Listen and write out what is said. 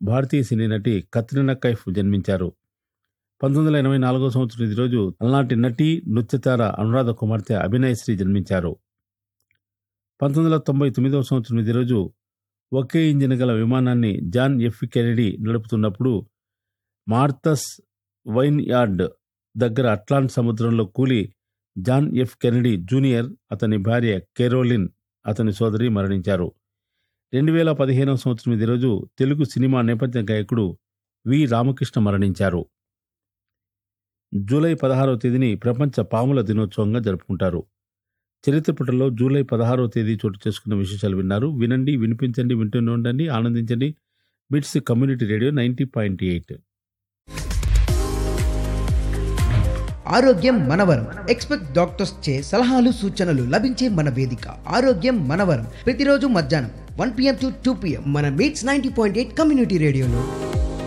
భారతీయ సినీ నటి కత్రినా కైఫ్ జన్మించారు పంతొమ్మిది వందల ఎనభై నాలుగో సంవత్సరం ఈ రోజు అలనాటి నటి నృత్యతార అనురాధ కుమార్తె అభినయశ్రీ జన్మించారు పంతొమ్మిది వందల తొంభై తొమ్మిదవ సంవత్సరం ఈ రోజు ఒకే ఇంజిన్ గల విమానాన్ని జాన్ ఎఫ్ కెనడీ నడుపుతున్నప్పుడు Martha's vineyard Atlantic సముద్రంలో కూలి జాన్ ఎఫ్ కెనడీ జూనియర్ అతని భార్య కెరోలిన్ అతని సోదరి మరణించారు రెండు వేల పదిహేనవ సంవత్సరం ఇది రోజు తెలుగు సినిమా నేపథ్య గాయకుడు వి రామకృష్ణ మరణించారు జూలై పదహారవ తేదీని ప్రపంచ పాముల దినోత్సవంగా జరుపుకుంటారు చరిత్ర పుటల్లో జూలై పదహారవ తేదీ చోటు చేసుకున్న విశేషాలు విన్నారు వినండి వినిపించండి వింటూనే ఉండండి ఆనందించండి BITS community radio ninety point eight ఆరోగ్యం మనవరం ఎక్స్పెక్ట్ డాక్టర్స్ చే సలహాలు సూచనలు లభించే మన వేదిక ఆరోగ్యం మనవరం ప్రతిరోజు మధ్యాహ్నం one PM to two PM మన మీట్స్ నైన్టీ పాయింట్ ఎయిట్ కమ్యూనిటీ రేడియోలో